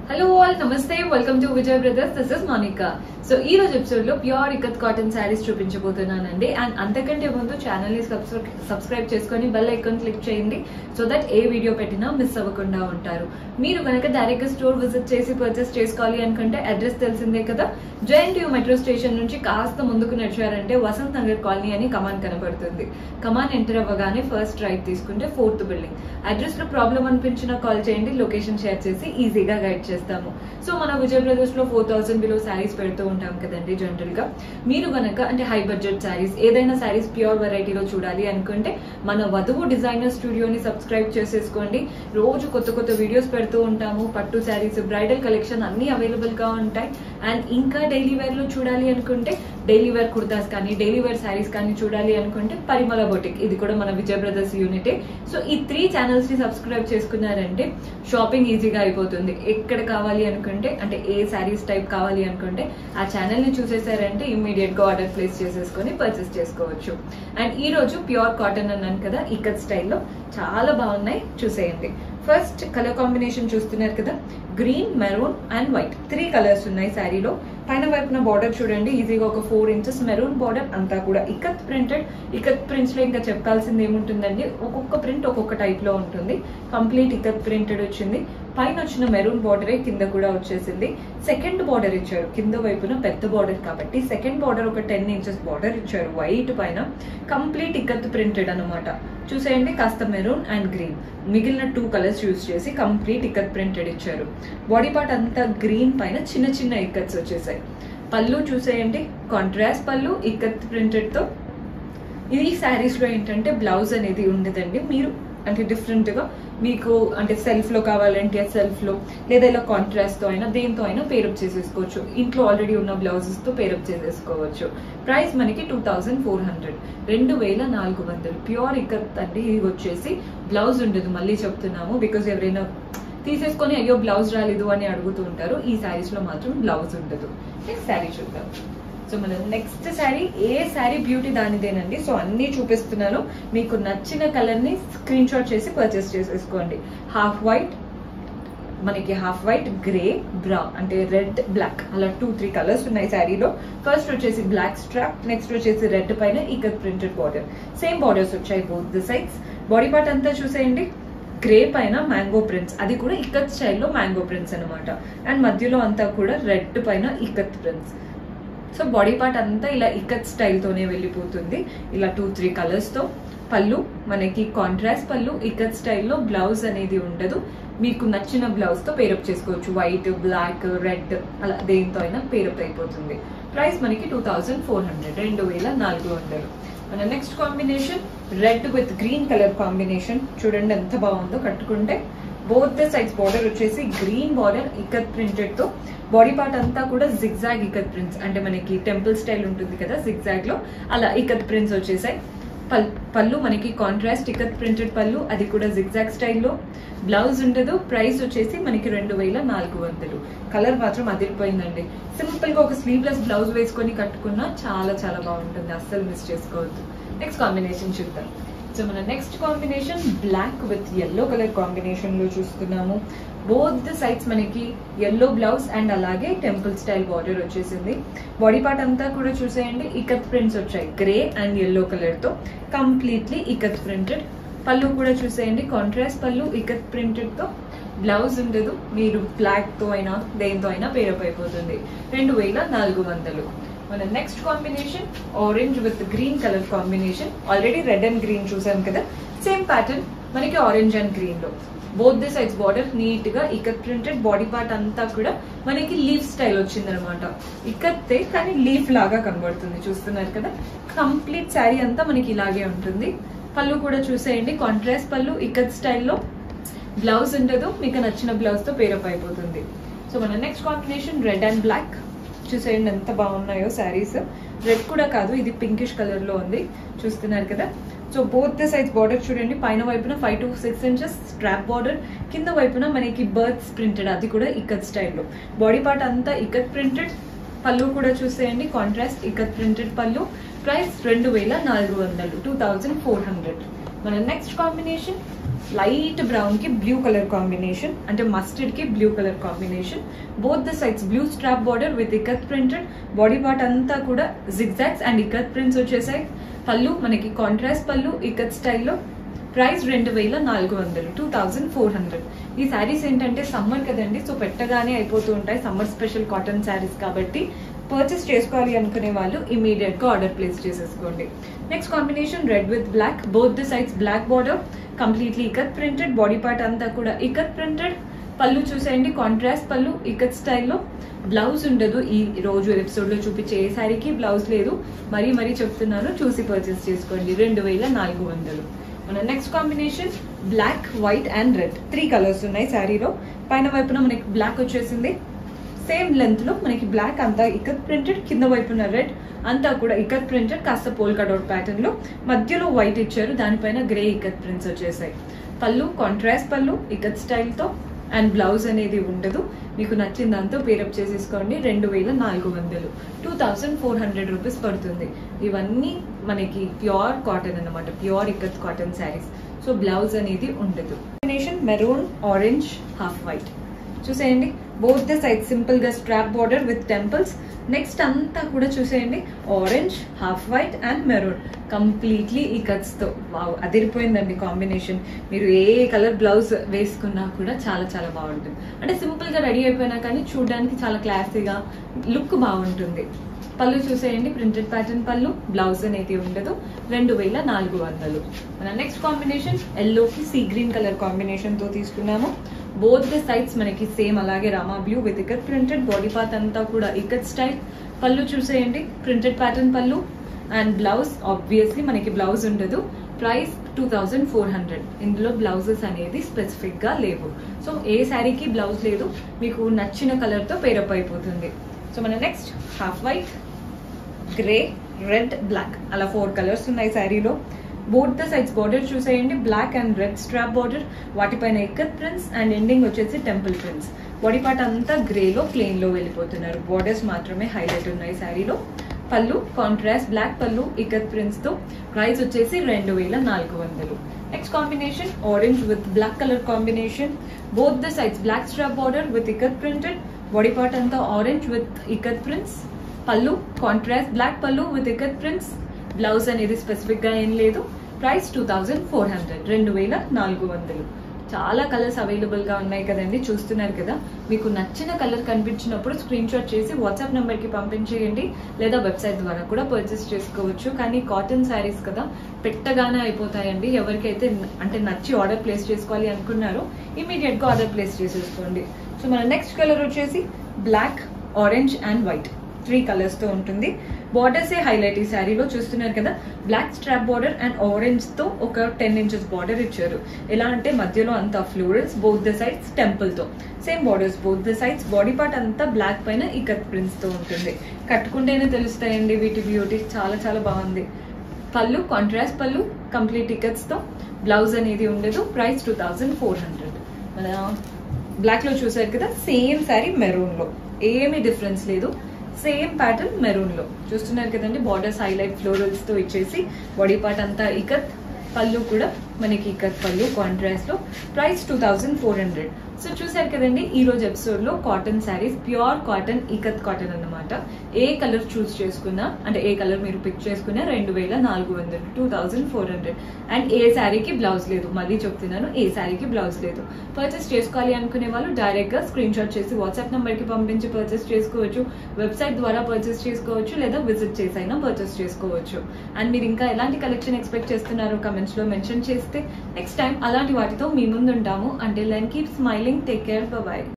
hello all నమస్తే welcome to Vijay brothers this is Monika so ఈ రోజు ఎపిసోడ్ లో ప్యూర్ ఇకత్ కాటన్ శారీస్ చూపించబోతున్నానండి అండ్ అంతకంటే ముందు ఛానల్ ని సబ్స్క్రైబ్ చేసుకొని బెల్ ఐకాన్ క్లిక్ చేయండి సో దట్ ఏ వీడియో పెట్టినా మిస్ అవ్వకుండా ఉంటారు మీరు కనుక డైరెక్ట్ గా స్టోర్ విజిట్ చేసి పర్చేస్ చేసుకోవాలి అనుకుంటే అడ్రస్ తెలిసిందే కదా జేఎన్టీయూ మెట్రో స్టేషన్ నుంచి కాస్త ముందుకు నడిచారంటే వసంత్ నగర్ కాలనీ అని కమాన్ కనపడుతుంది కమాన్ ఎంటర్ అవ్వగానే ఫస్ట్ రైట్ తీసుకుంటే ఫోర్త్ బిల్డింగ్ అడ్రస్ లో ప్రాబ్లం అనిపించినా కాల్ చేయండి లొకేషన్ షేర్ చేసి ఈజీగా గైడ్ చేస్తాము సో మన విజయ్ బ్రదర్స్ లో ఫోర్ థౌసండ్ బిలో శారీస్ పెడుతూ ఉంటాం కదండి జనరల్ గా మీరు గనక అంటే హై బడ్జెట్ శారీస్ ఏదైనా శారీస్ ప్యూర్ వెరైటీలో చూడాలి అనుకుంటే మన వధువు డిజైనర్ స్టూడియోని సబ్స్క్రైబ్ చేసేసుకోండి రోజు కొత్త కొత్త వీడియోస్ పెడుతూ ఉంటాము పట్టు శారీస్ బ్రైడల్ కలెక్షన్ అన్ని అవైలబుల్ గా ఉంటాయి అండ్ ఇంకా డైలీ వేర్ లో చూడాలి అనుకుంటే డైలీ వేర్ కుర్తాస్ కానీ డైలీ వేర్ శారీస్ కానీ చూడాలి అనుకుంటే పరిమళ బొటిక్ ఇది కూడా మన విజయ్ బ్రదర్స్ యూనిటే సో ఈ త్రీ ఛానల్స్ ని సబ్స్క్రైబ్ చేసుకున్నారంటే షాపింగ్ ఈజీగా అయిపోతుంది ఎక్కడ కావాలి అనుకుంటే అంటే ఏ శారీస్ టైప్ కావాలి అనుకుంటే ఆ ఛానల్ ని చూసేసారంటే ఇమ్మీడియట్ గా ఆర్డర్ ప్లేస్ చేసేసుకొని పర్చేస్ చేసుకోవచ్చు అండ్ ఈ రోజు ప్యూర్ కాటన్ అన్నాను కదా ఇకత్ స్టైల్లో చాలా బాగున్నాయి చూసేయండి ఫస్ట్ కలర్ కాంబినేషన్ చూస్తున్నారు కదా green maroon and white three colours ఉన్నాయి శారీలో పైన వైపున బార్డర్ చూడండి ఈజీగా ఒక ఫోర్ ఇంచెస్ మెరూన్ బార్డర్ అంతా కూడా ఇకత్ ప్రింటెడ్ ఇకత్ ప్రింట్స్ లో ఇంకా చెప్పాల్సింది ఏముంటుందండి ఒక్కొక్క ప్రింట్ ఒక్కొక్క టైప్ లో ఉంటుంది కంప్లీట్ ఇకత్ ప్రింటెడ్ వచ్చింది పైన వచ్చిన మెరూన్ బార్డరే కింద కూడా వచ్చేసింది సెకండ్ బార్డర్ ఇచ్చారు కింద వైపున పెద్ద బార్డర్ కాబట్టి సెకండ్ బార్డర్ ఒక టెన్ ఇంచెస్ బార్డర్ ఇచ్చారు వైట్ పైన కంప్లీట్ ఇకత్ ప్రింటెడ్ అనమాట చూసేయండి కాస్త మెరూన్ అండ్ గ్రీన్ మిగిలిన టూ కలర్స్ యూస్ చేసి కంప్లీట్ ఇకత్ ప్రింటెడ్ ఇచ్చారు బాడీ పార్ట్ అంతా గ్రీన్ పైన చిన్న చిన్న ఇక్కత్స్ వచ్చేసాయి పళ్ళు చూసేయండి కాంట్రాస్ట్ పళ్ళు ఇక్కత్ ప్రింటెడ్ తో ఇది శారీస్ లో ఏంటంటే బ్లౌజ్ అనేది ఉండదండి మీరు అంటే డిఫరెంట్ గా మీకు అంటే సెల్ఫ్ లో కావాలంటే సెల్ఫ్ లో లేదా ఇలా కాంట్రాస్ట్ తో అయినా దేంతో అయినా పేరప్ చేసేసుకోవచ్చు ఇంట్లో ఆల్రెడీ ఉన్న బ్లౌజెస్ తో పేరప్ చేసేసుకోవచ్చు ప్రైస్ మనకి టూ థౌజండ్ ఫోర్ హండ్రెడ్ రెండు వేల నాలుగు వందలు ప్యూర్ ఇకత్ అంటే ఇది వచ్చేసి బ్లౌజ్ ఉండదు మళ్ళీ చెప్తున్నాము బికాజ్ ఎవరైనా తీసేసుకొని అయ్యో బ్లౌజ్ రాలేదు అని అడుగుతూ ఉంటారు ఈ శారీస్ లో మాత్రం బ్లౌజ్ ఉండదు నెక్స్ట్ శారీ చూద్దాం సో మన నెక్స్ట్ శారీ ఏ శారీ బ్యూటీ దానిదేనండి సో అన్ని చూపిస్తున్నాను మీకు నచ్చిన కలర్ ని స్క్రీన్ షాట్ చేసి పర్చేస్ చేసేసుకోండి హాఫ్ వైట్ మనకి హాఫ్ వైట్ గ్రే బ్రౌన్ అంటే రెడ్ బ్లాక్ అలా టూ త్రీ కలర్స్ ఉన్నాయి శారీలో ఫస్ట్ వచ్చేసి బ్లాక్ స్ట్రాప్ నెక్స్ట్ వచ్చేసి రెడ్ పైన ikat printed border same borders వచ్చాయి both the sides body part అంతా చూసేయండి గ్రే పైన మ్యాంగో ప్రింట్స్ అది కూడా ఇకత్ స్టైల్లో మ్యాంగో ప్రింట్స్ అనమాట అండ్ మధ్యలో అంతా కూడా రెడ్ పైన ikat prints so body part అంతా ఇలా ఇకత్ స్టైల్తోనే వెళ్ళిపోతుంది ఇలా టూ త్రీ కలర్స్తో పళ్ళు మనకి కాంట్రాస్ట్ పళ్ళు ఇకత్ స్టైల్లో బ్లౌజ్ అనేది ఉండదు మీకు నచ్చిన బ్లౌజ్తో పేరప్ చేసుకోవచ్చు వైట్ బ్లాక్ రెడ్ అలా దేంతో అయినా పేరప్ అయిపోతుంది ప్రైస్ మనకి టూ థౌజండ్ ఫోర్ హండ్రెడ్ రెండు వేల నాలుగు వందలు మన next combination red with green colour combination చూడండి ఎంత బాగుందో కట్టుకుంటే బోత్ ద సైడ్స్ బార్డర్ వచ్చేసి గ్రీన్ బార్డర్ ఇకత్ ప్రింటెడ్ తో బాడీ పార్ట్ అంతా కూడా జిగ్జాగ్ ఇకత్ ప్రింట్స్ అంటే మనకి టెంపుల్ స్టైల్ ఉంటుంది కదా జిగ్జాగ్ లో అలా ఇకత్ ప్రింట్స్ వచ్చేసాయి పల్ పళ్ళు మనకి కాంట్రాస్ట్ ఇకత్ ప్రింటెడ్ పళ్ళు అది కూడా జిగ్జాగ్ స్టైల్లో బ్లౌజ్ ఉండదు ప్రైస్ వచ్చేసి మనకి రెండు వేల నాలుగు వందలు కలర్ మాత్రం అదిరిపోయిందండి సింపుల్ గా ఒక స్లీవ్లెస్ బ్లౌజ్ వేసుకొని కట్టుకున్నా చాలా చాలా బాగుంటుంది అస్సలు మిస్ చేసుకోవద్దు నెక్స్ట్ కాంబినేషన్ చూద్దాం సో మన next combination black with yellow colour combination లో చూస్తున్నాము బోత్ ద సైడ్స్ మనకి ఎల్లో బ్లౌజ్ అండ్ అలాగే టెంపుల్ స్టైల్ బార్డర్ వచ్చేసింది బాడీ పార్ట్ అంతా కూడా చూసేయండి ఇకత్ ప్రింట్స్ వచ్చాయి గ్రే అండ్ ఎల్లో కలర్ తో కంప్లీట్లీ ఇకత్ ప్రింటెడ్ పళ్ళు కూడా చూసేయండి కాంట్రాస్ట్ పళ్ళు ఇకత్ ప్రింటెడ్ తో బ్లౌజ్ ఉండదు మీరు బ్లాక్ తో అయినా దేంతో అయినా పేరప్ అయిపోతుంది రెండు వేల నాలుగు వందలు మన next combination orange with green colour combination already red and green చూసాం కదా సేమ్ ప్యాటర్న్ మనకి ఆరెంజ్ అండ్ గ్రీన్ లో both the sides border neat గా ఇకత్ ప్రింటెడ్ బాడీ పార్ట్ అంతా కూడా మనకి లీఫ్ స్టైల్ వచ్చింది అనమాట ఇకత్తే కానీ లీఫ్ లాగా కనబడుతుంది చూస్తున్నారు కదా కంప్లీట్ శారీ అంతా మనకి ఇలాగే ఉంటుంది పళ్ళు కూడా చూసేయండి కాంట్రాస్ట్ పళ్ళు ఇకత్ స్టైల్లో బ్లౌజ్ ఉండదు మీకు నచ్చిన బ్లౌజ్ తో పేరప్ అయిపోతుంది సో మన next combination red and black చూసేయండి ఎంత బాగున్నాయో శారీస్ రెడ్ కూడా కాదు ఇది పింకిష్ కలర్ లో ఉంది చూస్తున్నారు కదా సో బోత్ ద సైజ్ బార్డర్ చూడండి పైన వైపున five to six inches strap border కింద వైపున మనకి బర్డ్స్ ప్రింటెడ్ అది కూడా ఇకత్ స్టైల్లో బాడీ పార్ట్ అంతా ఇకత్ ప్రింటెడ్ పళ్ళు కూడా చూసేయండి contrast ikat printed pallu price రెండు వేల నాలుగు వందలు టూ థౌజండ్ ఫోర్ హండ్రెడ్ మన నెక్స్ట్ కాంబినేషన్ లైట్ బ్రౌన్ కి బ్లూ కలర్ కాంబినేషన్ అంటే మస్టర్డ్ కి blue colour combination both the sides blue strap border with ikat printed body part అంతా కూడా జిగ్జాగ్స్ అండ్ ఇకత్ ప్రింట్స్ వచ్చేసాయి పళ్ళు మనకి కాంట్రాస్ట్ పళ్ళు ఇకత్ స్టైల్లో ప్రైస్ రెండు వేల నాలుగు వందలు టూ థౌజండ్ ఫోర్ హండ్రెడ్ ఈ శారీస్ ఏంటంటే సమ్మర్ కదండి సో పెట్టగానే అయిపోతూ ఉంటాయి సమ్మర్ స్పెషల్ కాటన్ శారీస్ కాబట్టి పర్చేస్ చేసుకోవాలి అనుకునే వాళ్ళు ఇమీడియట్ గా ఆర్డర్ ప్లేస్ చేసేసుకోండి next combination red with black both the sides black border completely ikat printed body part అంతా కూడా ఇకత్ ప్రింటెడ్ పళ్ళు చూసేయండి కాంట్రాస్ట్ పళ్ళు ఇకత్ స్టైల్లో బ్లౌజ్ ఉండదు ఈ రోజు ఎపిసోడ్ లో చూపించే ఏ శారీకి బ్లౌజ్ లేదు మరీ మరీ చెప్తున్నాను చూసి పర్చేస్ చేసుకోండి రెండు వేల నాలుగు వందలు మన next combination black white and red three colours ఉన్నాయి శారీలో పైన వైపున మనకి బ్లాక్ వచ్చేసింది సేమ్ లెంత్ లో మనకి బ్లాక్ అంతా ఇకత్ ప్రింటెడ్ కింద వైపున రెడ్ అంతా కూడా ఇకత్ ప్రింటెడ్ కాస్త పోల్ కట్అవుట్ ప్యాటర్న్ లో మధ్యలో వైట్ ఇచ్చారు దానిపైన గ్రే ఇకత్ ప్రింట్స్ వచ్చేసాయి పళ్ళు కాంట్రాస్ట్ పళ్ళు ఇకత్ స్టైల్ తో అండ్ బ్లౌజ్ అనేది ఉండదు మీకు నచ్చిన దాంతో పేరప్ చేసేసుకోండి రెండు వేల నాలుగు వందలు two thousand four hundred rupees పడుతుంది ఇవన్నీ మనకి ప్యూర్ కాటన్ అన్నమాట pure ikat cotton saris so blouse అనేది ఉండదు combination maroon orange half white చూసేయండి బోత్ ద సైడ్ సింపుల్ గా strap border with temples next అంతా కూడా చూసేయండి orange half white and maroon completely ఈ కట్స్ తో వావ్ అదిరిపోయిందండి కాంబినేషన్ మీరు ఏ కలర్ బ్లౌజ్ వేసుకున్నా కూడా చాలా చాలా బాగుంటుంది అంటే సింపుల్ గా రెడీ అయిపోయినా కానీ చూడడానికి చాలా క్లాసీగా లుక్ బాగుంటుంది పళ్ళు చూసేయండి ప్రింటెడ్ ప్యాటర్న్ పళ్ళు బ్లౌజ్ అనేది ఉండదు రెండు వేల నాలుగు వందలు మన నెక్స్ట్ కాంబినేషన్ ఎల్లోకి సీ గ్రీన్ కలర్ కాంబినేషన్ తో తీసుకున్నాము బోత్ ద సైడ్స్ మనకి సేమ్ అలాగే Rama blue with ikat printed body part అంతా కూడా ఇకత్ స్టైల్ పళ్ళు చూసేయండి printed pattern pallu and blouse obviously మనకి బ్లౌజ్ ఉండదు price two thousand four hundred ఇందులో బ్లౌజెస్ అనేది స్పెసిఫిక్ గా లేవు సో ఏ శారీకి బ్లౌజ్ లేదు మీకు నచ్చిన కలర్ తో పేరప్ అయిపోతుంది సో మన next half white grey red black అలా ఫోర్ కలర్స్ ఉన్నాయి శారీలో బోత్ ద సైడ్స్ బార్డర్ చూసేయండి black and red strap border వాటిపైన ఇక్కత్ ప్రింట్స్ అండ్ ఎండింగ్ వచ్చేసి టెంపుల్ ప్రింట్స్ బాడీ పార్ట్ అంతా గ్రేలో ప్లెయిన్ లో వెళ్ళిపోతున్నారు బార్డర్స్ మాత్రమే హైలైట్ ఉన్నాయి శారీలో పళ్ళు కాంట్రాస్ట్ బ్లాక్ పళ్ళు ఇకత్ ప్రింట్స్ తో ప్రైస్ వచ్చేసి రెండు వేల నాలుగు వందలు next combination orange with black colour combination both the sides black strap border with ikat printed body part అంతా orange with ikat prints pallu contrast black pallu with ikat prints blouse అనేది స్పెసిఫిక్ గా ఏం లేదు price two thousand four hundred రెండు వేల నాలుగు వందలు చాలా కలర్స్ అవైలబుల్ గా ఉన్నాయి కదండి చూస్తున్నారు కదా మీకు నచ్చిన కలర్ కనిపించినప్పుడు స్క్రీన్ షాట్ చేసి వాట్సాప్ నెంబర్ కి పంపించేయండి లేదా వెబ్సైట్ ద్వారా కూడా పర్చేస్ చేసుకోవచ్చు కానీ కాటన్ శారీస్ కదా పెట్టగానే అయిపోతాయండి ఎవరికైతే అంటే నచ్చి ఆర్డర్ ప్లేస్ చేసుకోవాలి అనుకున్నారో ఇమీడియట్ గా ఆర్డర్ ప్లేస్ చేసేసుకోండి సో మన నెక్స్ట్ కలర్ వచ్చేసి black orange and white three colours తో ఉంటుంది బార్డర్స్ ఏ హైలైట్ ఈ శారీలో చూస్తున్నారు కదా black strap border and orange తో ఒక టెన్ ఇంచెస్ బార్డర్ ఇచ్చారు ఎలా అంటే మధ్యలో అంతా florals both the sides temple తో same borders both the sides body part అంతా బ్లాక్ పైన ఇకత్ ప్రింట్స్ తో ఉంటుంది కట్టుకుంటేనే తెలుస్తాయండి వీటి బ్యూటీ చాలా చాలా బాగుంది పళ్ళు కాంట్రాస్ట్ పళ్ళు కంప్లీట్ టికెట్స్ తో బ్లౌజ్ అనేది ఉండదు price two thousand four hundred మన బ్లాక్ లో చూసారు కదా సేమ్ శారీ మెరూన్ లో ఏమీ డిఫరెన్స్ లేదు సేమ్ ప్యాటర్న్ మెరూన్ లో చూస్తున్నారు కదండి బార్డర్స్ హైలైట్ ఫ్లోరల్స్ తో ఇచ్చేసి బాడీ పార్ట్ అంతా ఇకత్ పళ్ళు కూడా మనకి ఇకత్ పళ్ళు కాంట్రాస్ట్ లో price two thousand four hundred so చూసారు కదండి ఈ రోజు ఎపిసోడ్ లో cotton sarees pure cotton ikat cotton అన్నమాట ఏ కలర్ చూస్ చేసుకున్నా అంటే ఏ కలర్ మీరు పిక్ చేసుకున్నా రెండు వేల నాలుగు వందలు two thousand four hundred and ఏ శారీకి బ్లౌజ్ లేదు మళ్ళీ చెప్తున్నాను ఏ శారీకి బ్లౌజ్ లేదు పర్చేస్ చేసుకోవాలి అనుకునే వాళ్ళు డైరెక్ట్ గా స్క్రీన్ షాట్ చేసి వాట్సాప్ నెంబర్ కి పంపించి పర్చేస్ చేసుకోవచ్చు వెబ్సైట్ ద్వారా పర్చేస్ చేసుకోవచ్చు లేదా విజిట్ చేసి అయినా పర్చేస్ చేసుకోవచ్చు అండ్ మీరు ఇంకా ఎలాంటి కలెక్షన్ ఎక్స్పెక్ట్ చేస్తున్నారో కమెంట్స్ లో మెన్షన్ చేస్తే నెక్స్ట్ టైం అలాంటి వాటితో మీ ముందు ఉంటాము అంటే లెన్ keep smiling take care bye